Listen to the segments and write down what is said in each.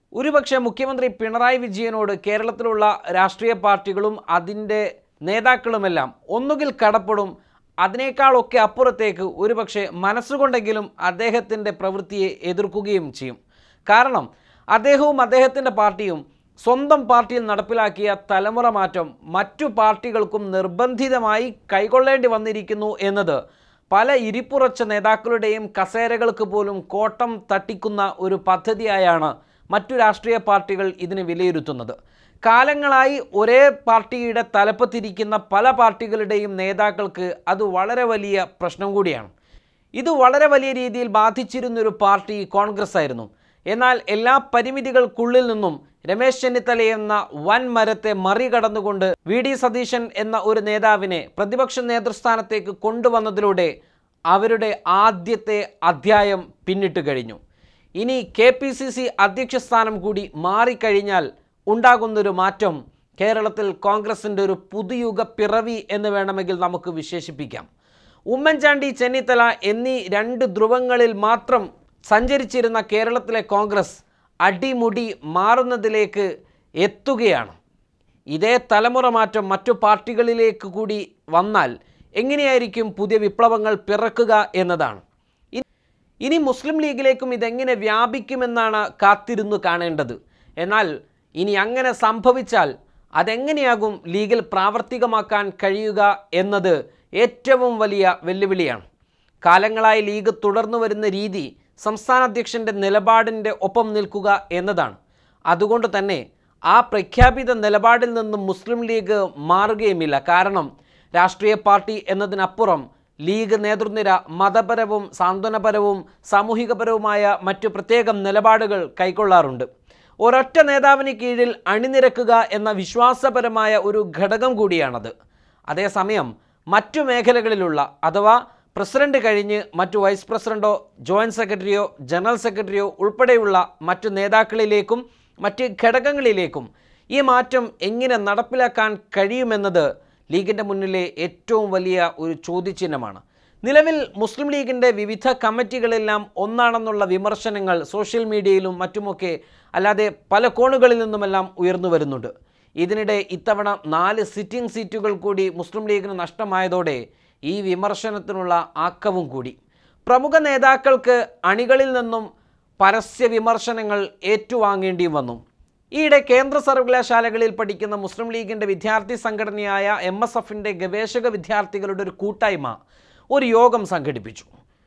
ഒരുപക്ഷെ മുഖ്യമന്ത്രി പിണറായി വിജയനോട് കേരളത്തിലുള്ള രാഷ്ട്രീയ പാർട്ടികളും അതിൻ്റെ നേതാക്കളുമെല്ലാം ഒന്നുകിൽ കടപ്പെടും അതിനേക്കാളൊക്കെ അപ്പുറത്തേക്ക് ഒരുപക്ഷെ മനസ്സുകൊണ്ടെങ്കിലും അദ്ദേഹത്തിൻ്റെ പ്രവൃത്തിയെ എതിർക്കുകയും ചെയ്യും കാരണം അദ്ദേഹവും അദ്ദേഹത്തിൻ്റെ പാർട്ടിയും സ്വന്തം പാർട്ടിയിൽ നടപ്പിലാക്കിയ തലമുറ മാറ്റം മറ്റു പാർട്ടികൾക്കും നിർബന്ധിതമായി കൈക്കൊള്ളേണ്ടി വന്നിരിക്കുന്നു എന്നത് പല ഇരിപ്പുറച്ച നേതാക്കളുടെയും കസേരകൾക്ക് പോലും കോട്ടം തട്ടിക്കുന്ന ഒരു പദ്ധതിയായാണ് മറ്റു രാഷ്ട്രീയ പാർട്ടികൾ ഇതിനെ വിലയിരുത്തുന്നത് കാലങ്ങളായി ഒരേ പാർട്ടിയുടെ തലപ്പത്തിരിക്കുന്ന പല പാർട്ടികളുടെയും നേതാക്കൾക്ക് അത് വളരെ വലിയ പ്രശ്നം കൂടിയാണ് ഇത് വളരെ വലിയ രീതിയിൽ ബാധിച്ചിരുന്നൊരു പാർട്ടി കോൺഗ്രസ് ആയിരുന്നു എന്നാൽ എല്ലാ പരിമിതികൾക്കുള്ളിൽ നിന്നും രമേശ് ചെന്നിത്തല എന്ന വൻ മരത്തെ മറികടന്നുകൊണ്ട് വി ഡി സതീശൻ എന്ന ഒരു നേതാവിനെ പ്രതിപക്ഷ നേതൃസ്ഥാനത്തേക്ക് കൊണ്ടുവന്നതിലൂടെ അവരുടെ ആദ്യത്തെ അധ്യായം പിന്നിട്ട് കഴിഞ്ഞു ഇനി കെ പി സി സി അധ്യക്ഷ സ്ഥാനം കൂടി മാറിക്കഴിഞ്ഞാൽ ഉണ്ടാകുന്നൊരു മാറ്റം കേരളത്തിൽ കോൺഗ്രസിൻ്റെ ഒരു പുതുയുഗ പിറവി എന്ന് വേണമെങ്കിൽ നമുക്ക് വിശേഷിപ്പിക്കാം ഉമ്മൻചാണ്ടി ചെന്നിത്തല എന്നീ രണ്ട് ധ്രുവങ്ങളിൽ മാത്രം സഞ്ചരിച്ചിരുന്ന കേരളത്തിലെ കോൺഗ്രസ് അടിമുടി മാറുന്നതിലേക്ക് എത്തുകയാണ് ഇതേ തലമുറ മാറ്റം മറ്റു പാർട്ടികളിലേക്ക് കൂടി വന്നാൽ എങ്ങനെയായിരിക്കും പുതിയ വിപ്ലവങ്ങൾ പിറക്കുക എന്നതാണ് ഇ- ഇനി മുസ്ലിം ലീഗിലേക്കും ഇതെങ്ങനെ വ്യാപിക്കുമെന്നാണ് കാത്തിരുന്നു കാണേണ്ടത് എന്നാൽ ഇനി അങ്ങനെ സംഭവിച്ചാൽ അതെങ്ങനെയാകും ലീഗിൽ പ്രാവർത്തികമാക്കാൻ കഴിയുക എന്നത് ഏറ്റവും വലിയ വെല്ലുവിളിയാണ് കാലങ്ങളായി ലീഗ് തുടർന്നു വരുന്ന രീതി സംസ്ഥാന അധ്യക്ഷൻ്റെ നിലപാടിൻ്റെ ഒപ്പം നിൽക്കുക എന്നതാണ് അതുകൊണ്ട് തന്നെ ആ പ്രഖ്യാപിത നിലപാടിൽ നിന്നും മുസ്ലിം ലീഗ് മാറുകയുമില്ല കാരണം രാഷ്ട്രീയ പാർട്ടി എന്നതിനപ്പുറം ലീഗ് നേതൃനിര മതപരവും സാന്ത്വനപരവും സാമൂഹികപരവുമായ മറ്റു പ്രത്യേകം നിലപാടുകൾ കൈക്കൊള്ളാറുണ്ട് ഒരൊറ്റ നേതാവിന് കീഴിൽ അണിനിരക്കുക എന്ന വിശ്വാസപരമായ ഒരു ഘടകം കൂടിയാണത് അതേസമയം മറ്റു മേഖലകളിലുള്ള അഥവാ പ്രസിഡന്റ് കഴിഞ്ഞ് മറ്റു വൈസ് പ്രസിഡന്റോ ജോയിന്റ് സെക്രട്ടറിയോ ജനറൽ സെക്രട്ടറിയോ ഉൾപ്പെടെയുള്ള മറ്റു നേതാക്കളിലേക്കും മറ്റ് ഘടകങ്ങളിലേക്കും ഈ മാറ്റം എങ്ങനെ നടപ്പിലാക്കാൻ കഴിയുമെന്നത് ലീഗിൻ്റെ മുന്നിലെ ഏറ്റവും വലിയ ഒരു ചോദ്യചിഹ്നമാണ് നിലവിൽ മുസ്ലിം ലീഗിൻ്റെ വിവിധ കമ്മിറ്റികളെല്ലാം ഒന്നാണെന്നുള്ള വിമർശനങ്ങൾ സോഷ്യൽ മീഡിയയിലും മറ്റുമൊക്കെ അല്ലാതെ പല കോണുകളിൽ നിന്നുമെല്ലാം ഉയർന്നു വരുന്നുണ്ട് ഇതിനിടെ ഇത്തവണ നാല് സിറ്റിംഗ് സീറ്റുകൾ കൂടി മുസ്ലിം ലീഗിന് നഷ്ടമായതോടെ ഈ വിമർശനത്തിനുള്ള ആക്കവും കൂടി പ്രമുഖ നേതാക്കൾക്ക് അണികളിൽ നിന്നും പരസ്യ വിമർശനങ്ങൾ ഏറ്റുവാങ്ങേണ്ടിയും വന്നു ഈയിടെ കേന്ദ്ര സർവകലാശാലകളിൽ പഠിക്കുന്ന മുസ്ലിം ലീഗിൻ്റെ വിദ്യാർത്ഥി സംഘടനയായ എം എസ് എഫിൻ്റെ ഗവേഷക വിദ്യാർത്ഥികളുടെ ഒരു കൂട്ടായ്മ ഒരു യോഗം സംഘടിപ്പിച്ചു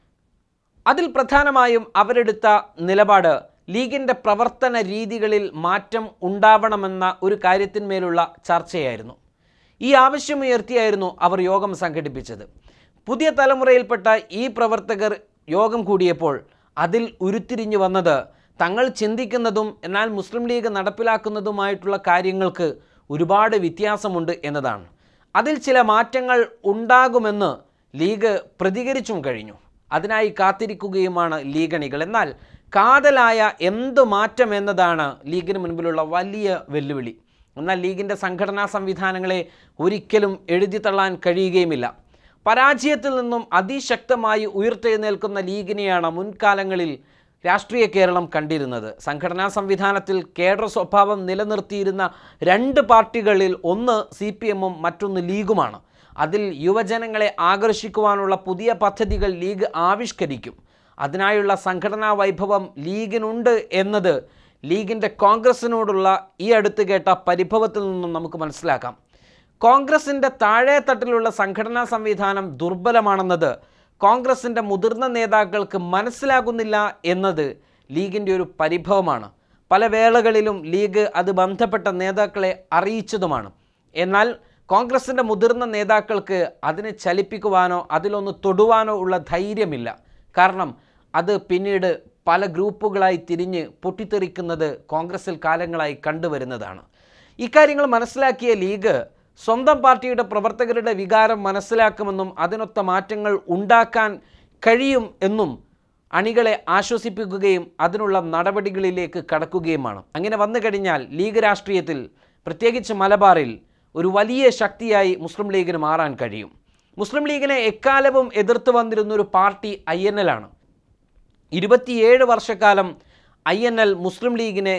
അതിൽ പ്രധാനമായും അവരെടുത്ത നിലപാട് ലീഗിൻ്റെ പ്രവർത്തന രീതികളിൽ മാറ്റം ഉണ്ടാവണമെന്ന ഒരു കാര്യത്തിന്മേലുള്ള ചർച്ചയായിരുന്നു ഈ ആവശ്യമുയർത്തിയായിരുന്നു അവർ യോഗം സംഘടിപ്പിച്ചത് പുതിയ തലമുറയിൽപ്പെട്ട ഈ പ്രവർത്തകർ യോഗം കൂടിയപ്പോൾ അതിൽ ഉരുത്തിരിഞ്ഞു വന്നത് തങ്ങൾ ചിന്തിക്കുന്നതും എന്നാൽ മുസ്ലിം ലീഗ് നടപ്പിലാക്കുന്നതുമായിട്ടുള്ള കാര്യങ്ങൾക്ക് ഒരുപാട് വ്യത്യാസമുണ്ട് എന്നതാണ് അതിൽ ചില മാറ്റങ്ങൾ ഉണ്ടാകുമെന്ന് ലീഗ് പ്രതികരിച്ചും കഴിഞ്ഞു അതിനായി കാത്തിരിക്കുകയുമാണ് ലീഗണികൾ എന്നാൽ കാതലായ എന്ത് മാറ്റം എന്നതാണ് ലീഗിന് മുൻപിലുള്ള വലിയ വെല്ലുവിളി എന്നാൽ ലീഗിൻ്റെ സംഘടനാ സംവിധാനങ്ങളെ ഒരിക്കലും എഴുതി തള്ളാൻ കഴിയുകയുമില്ല പരാജയത്തിൽ നിന്നും അതിശക്തമായി ഉയർത്തെഴുന്നേൽക്കുന്ന ലീഗിനെയാണ് മുൻകാലങ്ങളിൽ രാഷ്ട്രീയ കേരളം കണ്ടിരുന്നത് സംഘടനാ സംവിധാനത്തിൽ കേഡർ സ്വഭാവം നിലനിർത്തിയിരുന്ന രണ്ട് പാർട്ടികളിൽ ഒന്ന് സി പി എമ്മും മറ്റൊന്ന് ലീഗുമാണ് അതിൽ യുവജനങ്ങളെ ആകർഷിക്കുവാനുള്ള പുതിയ പദ്ധതികൾ ലീഗ് ആവിഷ്കരിക്കും അതിനായുള്ള സംഘടനാ വൈഭവം ലീഗിനുണ്ട് എന്നത് ലീഗിൻ്റെ കോൺഗ്രസിനോടുള്ള ഈ അടുത്ത് കേട്ട പരിഭവത്തിൽ നിന്നും നമുക്ക് മനസ്സിലാക്കാം കോൺഗ്രസിൻ്റെ താഴെത്തട്ടിലുള്ള സംഘടനാ സംവിധാനം ദുർബലമാണെന്നത് കോൺഗ്രസിൻ്റെ മുതിർന്ന നേതാക്കൾക്ക് മനസ്സിലാകുന്നില്ല എന്നത് ലീഗിൻ്റെ ഒരു പരിഭവമാണ് പല വേളകളിലും ലീഗ് അത് ബന്ധപ്പെട്ട നേതാക്കളെ അറിയിച്ചതുമാണ് എന്നാൽ കോൺഗ്രസിൻ്റെ മുതിർന്ന നേതാക്കൾക്ക് അതിനെ ചലിപ്പിക്കുവാനോ അതിലൊന്ന് തൊടുവാനോ ഉള്ള ധൈര്യമില്ല കാരണം അത് പിന്നീട് പല ഗ്രൂപ്പുകളായി തിരിഞ്ഞ് പൊട്ടിത്തെറിക്കുന്നത് കോൺഗ്രസിൽ കാലങ്ങളായി കണ്ടുവരുന്നതാണ് ഇക്കാര്യങ്ങൾ മനസ്സിലാക്കിയ ലീഗ് സ്വന്തം പാർട്ടിയുടെ പ്രവർത്തകരുടെ വികാരം മനസ്സിലാക്കുമെന്നും അതിനൊത്ത മാറ്റങ്ങൾ ഉണ്ടാക്കാൻ കഴിയും എന്നും അണികളെ ആശ്വസിപ്പിക്കുകയും അതിനുള്ള നടപടികളിലേക്ക് കടക്കുകയുമാണ് അങ്ങനെ വന്നു കഴിഞ്ഞാൽ ലീഗ് രാഷ്ട്രീയത്തിൽ പ്രത്യേകിച്ച് മലബാറിൽ ഒരു വലിയ ശക്തിയായി മുസ്ലിം ലീഗിന് മാറാൻ കഴിയും മുസ്ലിം ലീഗിനെ എക്കാലവും എതിർത്ത് വന്നിരുന്ന ഒരു പാർട്ടി ഐ എൻ എൽ ആണ് ഇരുപത്തിയേഴ് വർഷക്കാലം ഐ എൻ എൽ മുസ്ലിം ലീഗിനെ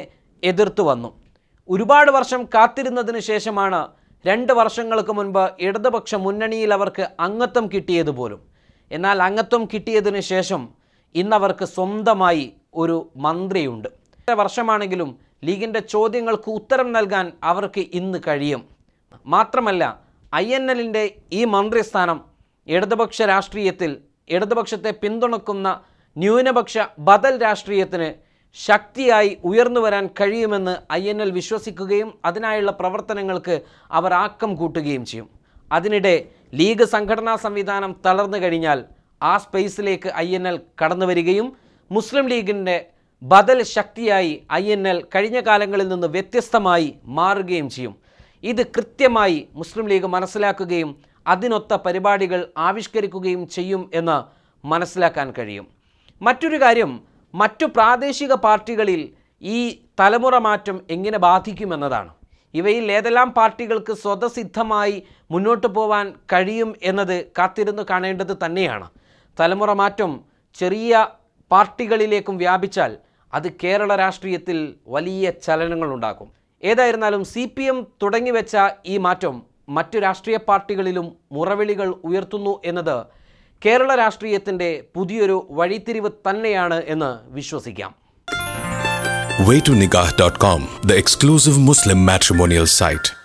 എതിർത്തു വന്നു ഒരുപാട് വർഷം കാത്തിരുന്നതിന് ശേഷമാണ് രണ്ട് വർഷങ്ങൾക്ക് മുൻപ് ഇടതുപക്ഷ മുന്നണിയിൽ അവർക്ക് അംഗത്വം കിട്ടിയത് പോലും എന്നാൽ അംഗത്വം കിട്ടിയതിന് ശേഷം ഇന്നവർക്ക് സ്വന്തമായി ഒരു മന്ത്രിയുണ്ട് എത്ര വർഷമാണെങ്കിലും ലീഗിൻ്റെ ചോദ്യങ്ങൾക്ക് ഉത്തരം നൽകാൻ അവർക്ക് ഇന്ന് കഴിയും മാത്രമല്ല ഐ എൻ എല്ലിൻ്റെ ഈ മന്ത്രിസ്ഥാനം ഇടതുപക്ഷ രാഷ്ട്രീയത്തിൽ ഇടതുപക്ഷത്തെ പിന്തുണക്കുന്ന ന്യൂനപക്ഷ ബദൽ രാഷ്ട്രീയത്തിന് ശക്തിയായി ഉയർന്നു വരാൻ കഴിയുമെന്ന് ഐ എൻ എൽ വിശ്വസിക്കുകയും അതിനായുള്ള പ്രവർത്തനങ്ങൾക്ക് അവർ ആക്കം കൂട്ടുകയും ചെയ്യും അതിനിടെ ലീഗ് സംഘടനാ സംവിധാനം തളർന്നു കഴിഞ്ഞാൽ ആ സ്പേസിലേക്ക് ഐ എൻ എൽ കടന്നു വരികയും മുസ്ലിം ലീഗിൻ്റെ ബദൽ ശക്തിയായി ഐ എൻ എൽ കഴിഞ്ഞ കാലങ്ങളിൽ നിന്ന് വ്യത്യസ്തമായി മാറുകയും ചെയ്യും ഇത് കൃത്യമായി മുസ്ലിം ലീഗ് മനസ്സിലാക്കുകയും അതിനൊത്ത പരിപാടികൾ ആവിഷ്കരിക്കുകയും ചെയ്യും എന്ന് മനസ്സിലാക്കാൻ കഴിയും മറ്റൊരു കാര്യം മറ്റു പ്രാദേശിക പാർട്ടികളിൽ ഈ തലമുറ മാറ്റം എങ്ങനെ ബാധിക്കുമെന്നതാണ് ഇവയിൽ ഏതെല്ലാം പാർട്ടികൾക്ക് സ്വതസിദ്ധമായി മുന്നോട്ട് പോവാൻ കഴിയും എന്നത് കാത്തിരുന്ന് കാണേണ്ടത് തന്നെയാണ് തലമുറ മാറ്റം ചെറിയ പാർട്ടികളിലേക്കും വ്യാപിച്ചാൽ അത് കേരള രാഷ്ട്രീയത്തിൽ വലിയ ചലനങ്ങളുണ്ടാക്കും ഏതായിരുന്നാലും സി പി എം തുടങ്ങിവെച്ച ഈ മാറ്റം മറ്റു രാഷ്ട്രീയ പാർട്ടികളിലും മുറവിളികൾ ഉയർത്തുന്നു എന്നത് കേരള രാഷ്ട്രീയത്തിൻ്റെ പുതിയൊരു വഴിത്തിരിവ് തന്നെയാണ് എന്ന് വിശ്വസിക്കാം waytonikah.com, the exclusive Muslim matrimonial site.